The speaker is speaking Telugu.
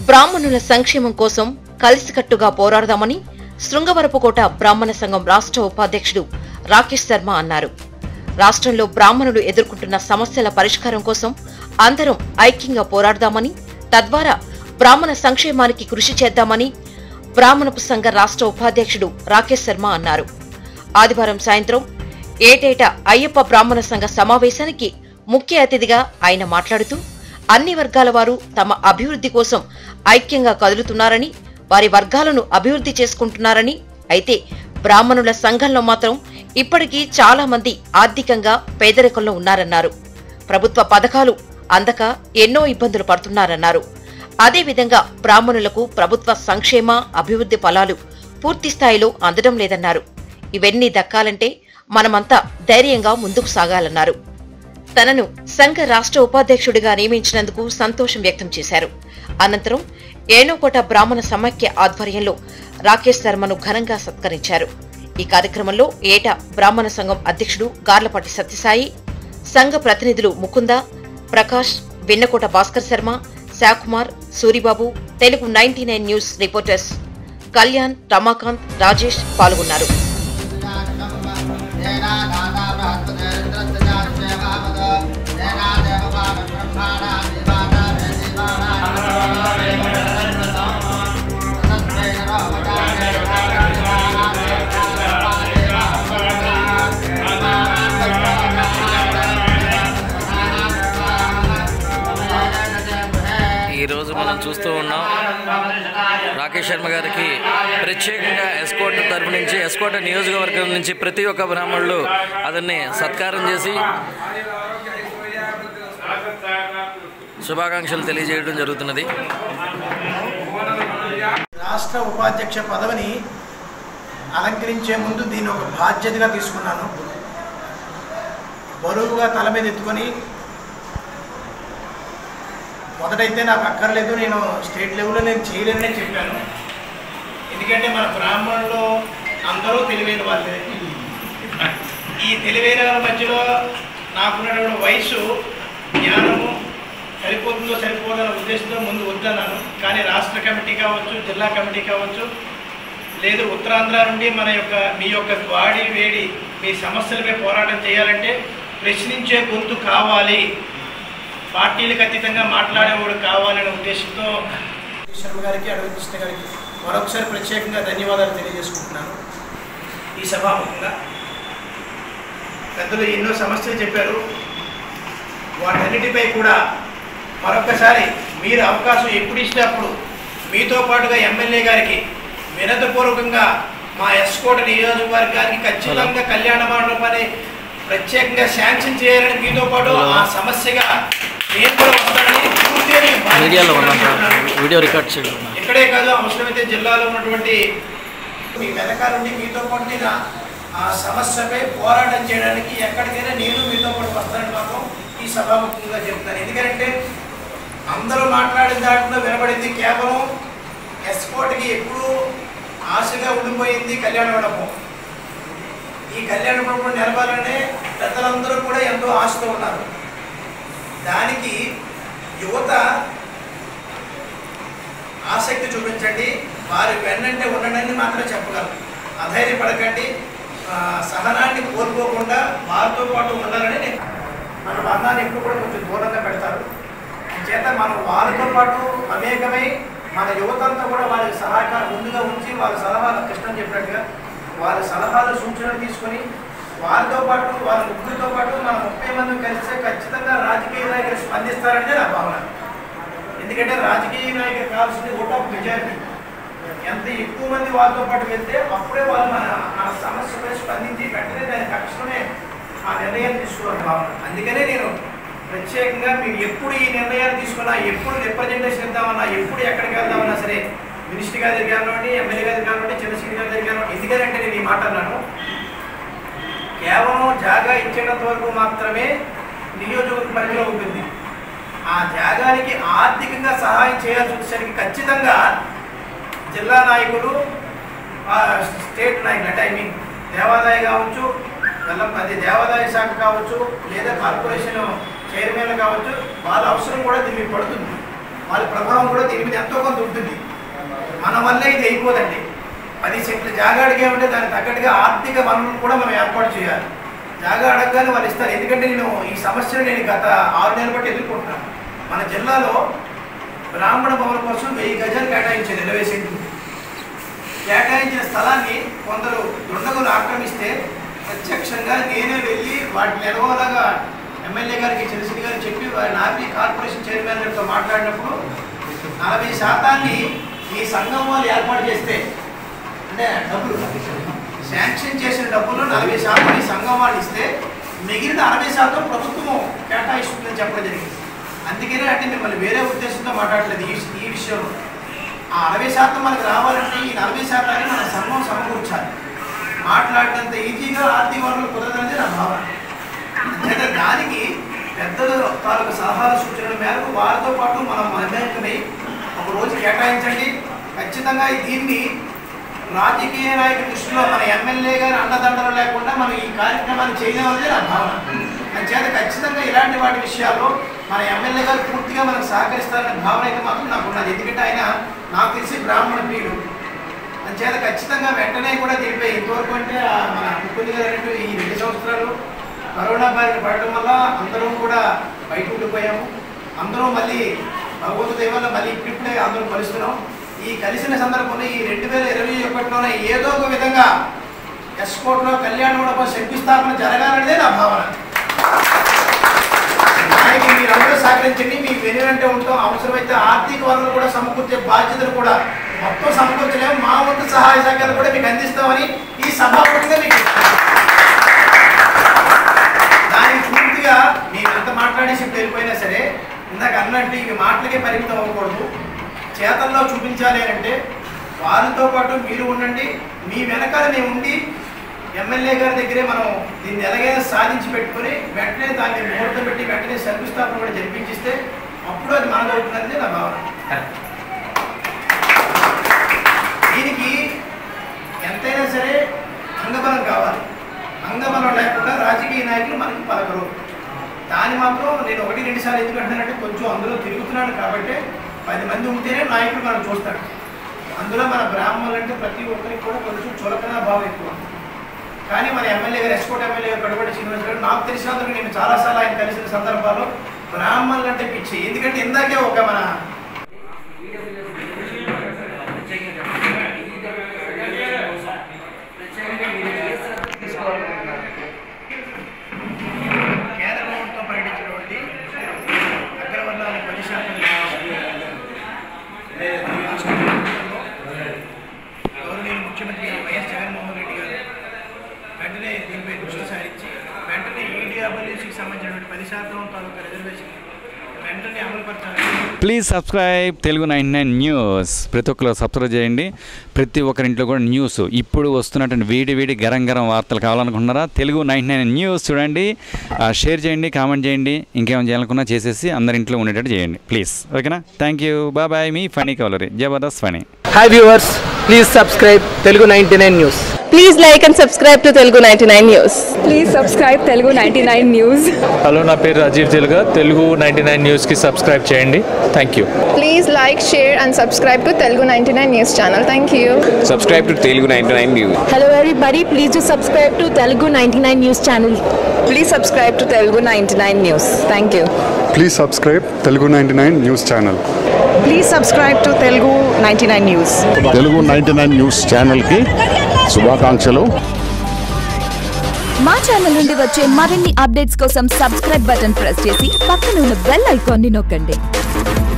బ్రాహ్మణుల సంక్షేమం కోసం కలిసికట్టుగా పోరాడదామని శృంగవరపుకోట బ్రాహ్మణ సంఘం రాష్ట్ర ఉపాధ్యక్షుడు రాకేష్ శర్మ అన్నారు రాష్ట్రంలో బ్రాహ్మణులు ఎదుర్కొంటున్న సమస్యల పరిష్కారం కోసం అందరం ఐక్యంగా పోరాడదామని తద్వారా బ్రాహ్మణ సంక్షేమానికి కృషి చేద్దామని బ్రాహ్మణపు సంఘ రాష్ట్ర ఉపాధ్యక్షుడు రాకేష్ శర్మ అన్నారు ఆదివారం సాయంత్రం ఏటేటా అయ్యప్ప బ్రాహ్మణ సంఘ సమావేశానికి ముఖ్య అతిథిగా ఆయన మాట్లాడుతూ అన్ని వర్గాల వారు తమ అభివృద్ధి కోసం ఐక్యంగా కదులుతున్నారని వారి వర్గాలను అభివృద్ధి చేసుకుంటున్నారని అయితే బ్రాహ్మణుల సంఘంలో మాత్రం ఇప్పటికీ చాలా మంది ఆర్థికంగా పేదరికంలో ఉన్నారన్నారు ప్రభుత్వ పథకాలు అందక ఎన్నో ఇబ్బందులు పడుతున్నారన్నారు అదేవిధంగా బ్రాహ్మణులకు ప్రభుత్వ సంక్షేమ అభివృద్ధి ఫలాలు పూర్తి స్థాయిలో అందడం లేదన్నారు ఇవన్నీ దక్కాలంటే మనమంతా ధైర్యంగా ముందుకు సాగాలన్నారు తనను సంఘ రాష్ట్ర ఉపాధ్యక్షుడిగా నియమించినందుకు సంతోషం వ్యక్తం చేశారు అనంతరం ఏనోకోట బ్రాహ్మణ సమాఖ్య ఆధ్వర్యంలో రాకేష్ శర్మను ఘనంగా సత్కరించారు ఈ కార్యక్రమంలో ఏటా బ్రాహ్మణ సంఘం అధ్యక్షుడు గార్లపాటి సత్యసాయి సంఘ ప్రతినిధులు Mukunda Prakash Vennakota Bhaskar Sharma Sakumar Suribabu Telugu ninety nine news reporters Kalyan Ramakanth Rajesh పాల్గొన్నారు ఈ రోజు మనం చూస్తూ ఉన్నాం రాకేష్ శర్మ గారికి ప్రత్యేకంగా ఎస్కోట్ తరపు నుంచి ఎస్కోట నియోజకవర్గం నుంచి ప్రతి ఒక్క బ్రాహ్మణులు అతన్ని సత్కారం చేసి శుభాకాంక్షలు తెలియజేయడం జరుగుతున్నది రాష్ట్ర ఉపాధ్యక్ష పదవిని అలంకరించే ముందు దీన్ని ఒక బాధ్యతగా తీసుకున్నాను బరువుగా తల మీద ఎత్తుకొని మొదటైతే నాకు అక్కర్లేదు నేను స్టేట్ లెవెల్లో నేను చేయలేనని చెప్పాను ఎందుకంటే మన బ్రాహ్మణులు అందరూ తెలివైన వాళ్ళే ఈ తెలివైన వాళ్ళ మధ్యలో నాకున్నటువంటి వయసు జ్ఞానము సరిపోతుందో సరిపోదన్న ఉద్దేశంతో ముందు వద్దన్నాను కానీ రాష్ట్ర కమిటీ కావచ్చు జిల్లా కమిటీ కావచ్చు లేదు ఉత్తరాంధ్ర నుండి మన యొక్క మీ యొక్క వాడి వేడి మీ సమస్యలపై పోరాటం చేయాలంటే ప్రశ్నించే గొంతు కావాలి పార్టీలకు అతీతంగా మాట్లాడేవాడు కావాలనే ఉద్దేశంతో శర్మ గారికి అడవి కృష్ణ గారికి మరొకసారి ప్రత్యేకంగా ధన్యవాదాలు తెలియజేసుకుంటున్నాను ఈ సభాముఖంగా పెద్దలు ఎన్నో సమస్యలు చెప్పారు వాటన్నిటిపై కూడా మరొకసారి మీరు అవకాశం ఎప్పుడు ఇస్తే అప్పుడు మీతో పాటుగా ఎమ్మెల్యే గారికి వినతపూర్వకంగా మా ఎస్కోట నియోజకవర్గానికి ఖచ్చితంగా కళ్యాణ మండపాన్ని ప్రత్యేకంగా శాంక్షన్ చేయాలని మీతో పాటు ఆ సమస్యగా నేను కూడా వస్తానని పూర్తిగా నేను బాధ్యత మీడియాలో ఉన్నాం సార్ తీసుకుంటున్నాను. వీడియో రికార్డ్ చేయడం ఇక్కడే కాదు అవసరమైతే జిల్లాలో ఉన్నటువంటి మీ వెనకాల నుండి మీతో పాటు నేను ఆ- ఆ సమస్యపై పోరాటం చేయడానికి ఎక్కడికైనా నేను మీతో పాటు వస్తానని మాత్రం ఈ సభాముఖంగా చెప్తాను ఎందుకంటే అందరూ మాట్లాడిన దాంట్లో వినబడింది కేవలం ఎస్కోట్కి ఎప్పుడూ ఆశగా ఉండిపోయింది కళ్యాణ మండపం ఈ కళ్యాణ మండపం నిలవాలనే పెద్దలందరూ కూడా ఎంతో ఆశతో ఉన్నారు దానికి యువత ఆసక్తి చూపించండి వారి వెన్నంటే ఉండడని మాత్రం చెప్పగలను అధైర్యపడకండి ఆ, సహనాన్ని కోల్పోకుండా వారితో పాటు ఉండాలని నేను మన బంధాన్ని ఎప్పుడు కూడా కొంచెం దూరంగా పెడతారు చేత మనం వారితో పాటు అమేకమై మన యువత అంతా కూడా వారి సహకారం ముందుగా ఉంచి వారి సలహాలు కృష్ణ చెప్పినట్టుగా వారి సలహాలు సూచనలు తీసుకొని వారితో పాటు వారి ముగ్గురితో పాటు మన ముప్పై మంది కలిస్తే ఖచ్చితంగా రాజకీయ నాయకులు స్పందిస్తారనేది నా భావన ఎందుకంటే రాజకీయ నాయకులు కావాల్సింది ఓట్ ఆఫ్ మెజారిటీ ఎంత ఎక్కువ మంది వాళ్ళతో పాటు వెళ్తే అప్పుడే వాళ్ళు మన మన సమస్యపై స్పందించి వెంటనే దాని తక్షణమే ఆ నిర్ణయాన్ని తీసుకోవాలి భావన అందుకనే నేను ప్రత్యేకంగా మీరు ఎప్పుడు ఈ నిర్ణయాలు తీసుకున్నా ఎప్పుడు రిప్రజెంటేషన్ ఇద్దామన్నా ఎప్పుడు ఎక్కడికి వెళ్దామన్నా సరే మినిస్టర్ గారి దగ్గర కానివ్వండి ఎమ్మెల్యే గారి కానివ్వండి చంద్రశేఖర్ గారి దగ్గర కానివ్వండి ఎందుకంటే నేను ఈ మాట అన్నాను కేవలం జాగా ఇచ్చేటంత వరకు మాత్రమే నియోజకవర్గ పరిధిలో ఉంటుంది ఆ జాగానికి ఆర్థికంగా సహాయం చేయాల్సి వచ్చేసరికి ఖచ్చితంగా జిల్లా నాయకులు ఆ స్టేట్ నాయకులు అంటే ఐ మీన్ దేవాదాయ కావచ్చు వెల్లం అది దేవాదాయ శాఖ కావచ్చు లేదా కార్పొరేషన్ చైర్మన్లు కావచ్చు వాళ్ళ అవసరం కూడా దీనికి పడుతుంది వాళ్ళ ప్రభావం కూడా దీని మీద ఎంతో కొంత ఉంటుంది మన వల్లే ఇది అయిపోదండి పది సెంట్ల జాగా అడిగామంటే దానికి తగ్గట్టుగా ఆర్థిక వనరులు కూడా మనం ఏర్పాటు చేయాలి జాగా అడగగానే వాళ్ళు ఇస్తారు ఎందుకంటే నేను ఈ సమస్యను నేను గత ఆరు నెలల బట్టి ఎదుర్కొంటున్నాను మన జిల్లాలో బ్రాహ్మణ భవనం కోసం వెయ్యి గజాలు కేటాయించారు ఇరవై సెంట్లు కేటాయించిన స్థలాన్ని కొందరు దుండగులు ఆక్రమిస్తే ప్రత్యక్షంగా నేనే వెళ్ళి వాటిని ఎడవలాగా ఎమ్మెల్యే గారికి చెలిసిని గారికి చెప్పి వారి నాపి కార్పొరేషన్ చైర్మన్ గారితో మాట్లాడినప్పుడు నలభై శాతాన్ని ఈ సంఘం వాళ్ళు ఏర్పాటు చేస్తే అంటే డబ్బులు శాంక్షన్ చేసిన డబ్బులు నలభై శాతం ఈ సంఘం వాళ్ళు ఇస్తే మిగిలిన అరవై శాతం ప్రభుత్వం కేటాయిస్తుందని చెప్పడం జరిగింది అందుకనే అంటే మిమ్మల్ని వేరే ఉద్దేశంతో మాట్లాడలేదు ఈ ఈ విషయంలో ఆ అరవై శాతం మనకు రావాలంటే ఈ నలభై శాతాన్ని మన సంఘం సమకూర్చాలి మాట్లాడినంత ఈజీగా ఆర్థిక వనరులు కుదరదని నా భావన అంచేత దానికి పెద్దల తాలూకు సలహాలు సూచనల మేరకు వారితో పాటు మనం మమేకమై ఒక రోజు కేటాయించండి ఖచ్చితంగా దీన్ని రాజకీయ నాయకుల దృష్టిలో మన ఎమ్మెల్యే గారి అండదండలు లేకుండా మనం ఈ కార్యక్రమాన్ని చేయలేమనేది నా భావన అంచేత ఖచ్చితంగా ఇలాంటి వాటి విషయాల్లో మన ఎమ్మెల్యే గారు పూర్తిగా మనకు సహకరిస్తారనే భావన అయితే మాత్రం నాకు ఉన్నది ఎందుకంటే ఆయన నాకు తెలిసి బ్రాహ్మణ ప్రియుడు అంచేత ఖచ్చితంగా వెంటనే కూడా దీనిపై ఇంతవరకు అంటే ఆ మన ముఖ్యమంత్రి గారు అన్నట్టు ఈ రెండు సంవత్సరాలు కరోనా బారిన పడడం వల్ల అందరం కూడా బయట ఉండిపోయాము అందరం మళ్ళీ భగవంతు దైవాల్లో మళ్ళీ ఇప్పుడిప్పుడే అందరం కలుస్తున్నాం ఈ కలిసిన సందర్భంలో ఈ రెండు వేల ఇరవై ఒకటిలోనే ఏదో ఒక విధంగా ఎస్కోట్లో కళ్యాణ మండపం శంకుస్థాపన జరగాలనేదే నా భావన దానికి మీరందరూ సహకరించండి మీకు వెనువంటే ఉంటాం అవసరమైతే ఆర్థిక వనరులు కూడా సమకూర్చే బాధ్యతలు కూడా మొత్తం సమకూర్చలేము మా వంతు సహాయ సహకారాలు కూడా మీకు అందిస్తామని ఈ సభాపతిగా మీకు చెప్తున్నాను. దానికి పూర్తిగా మేము ఎంత మాట్లాడేసి ఇప్పుడు వెళ్ళిపోయినా సరే ఇందాక అన్నట్టు ఇవి మాటలకే పరిమితం అవ్వకూడదు చేతల్లో చూపించాలి అంటే వారితో పాటు మీరు ఉండండి మీ వెనకాల మేము ఉండి ఎమ్మెల్యే గారి దగ్గరే మనం దీన్ని ఎలాగైనా సాధించి పెట్టుకొని వెంటనే దాన్ని ముహూర్తం పెట్టి వెంటనే శంకుస్థాపన కూడా జరిపించిస్తే అప్పుడు అది మనదవుతుందని నా భావన దీనికి ఎంతైనా సరే అంగబలం కావాలి అంగబలం లేకుండా రాజకీయ నాయకులు మనకి పలకరు దాని మాత్రం నేను ఒకటి రెండు సార్లు ఎందుకు అంటున్నానంటే కొంచెం అందులో తిరుగుతున్నాను కాబట్టి పది మంది ఉంటేనే నాయకుడు మనం చూస్తాడు అందులో మన బ్రాహ్మణులు అంటే ప్రతి ఒక్కరికి కూడా కొంచెం చులకన భావం ఎక్కువ కానీ మన ఎమ్మెల్యే గారు ఎస్కోట్ ఎమ్మెల్యే గారు కడపడి శ్రీనివాస్ గారు నాకు తెలిసినందుకు నేను చాలాసార్లు ఆయన కలిసిన సందర్భాల్లో బ్రాహ్మణులు అంటే పిచ్చి ఎందుకంటే ఇందాకే ఒక మన కేంద్ర ప్రభుత్వం ప్రకటించినటువంటి అగ్రవర్ణాల పది శాతం రాష్ట్ర ప్రభుత్వంలో గౌరవనీయ ముఖ్యమంత్రి వైఎస్ జగన్మోహన్ రెడ్డి గారు వెంటనే దీనిపై దృష్టి సారించి వెంటనే ఈడీఆర్డబ్ల్యూసీకి సంబంధించినటువంటి పది శాతం తాలూకా రిజర్వేషన్ వెంటనే అమలుపరచాలని please subscribe Telugu nine nine news ప్రతి ఒక్కరు సబ్స్క్రైబ్ చేయండి ప్రతి ఒక్కరింట్లో కూడా న్యూస్ ఇప్పుడు వస్తున్నటువంటి వేడి వేడి గరం గరం వార్తలు కావాలనుకుంటున్నారా తెలుగు నైన్ నైన్ న్యూస్ చూడండి ఆ, షేర్ చేయండి కామెంట్ చేయండి ఇంకేమైనా చేయాలనుకున్నా చేసేసి అందరి ఇంట్లో ఉండేటట్టు చేయండి ప్లీజ్ ఓకేనా థ్యాంక్ యూ బాయ్ బాయ్ మీ ఫనీ కవలరీ Jabardasth Phani hi viewers please subscribe Telugu ninety nine news Please like and subscribe to Telugu 99 News. Please subscribe Telugu ninety nine news hello నా పేరు రాజీవ్ తెలుగా తెలుగు నైంటీ నైన్ న్యూస్కి సబ్స్క్రైబ్ చేయండి thank you Please like, share, and subscribe to Telugu 99 News channel. Thank you. subscribe to Telugu 99 News. Hello everybody, please do subscribe to Telugu 99 News channel. Please subscribe to Telugu ninety nine news thank you please subscribe Telugu ninety nine news channel please subscribe to Telugu ninety nine news Telugu ninety nine news ఛానల్కి శుభాకాంక్షలు మా ఛానల్ నుండి వచ్చే మరిన్ని అప్డేట్స్ కోసం సబ్స్క్రైబ్ బటన్ ప్రెస్ చేసి పక్కన ఉన్న బెల్ ఐకాన్ని నొక్కండి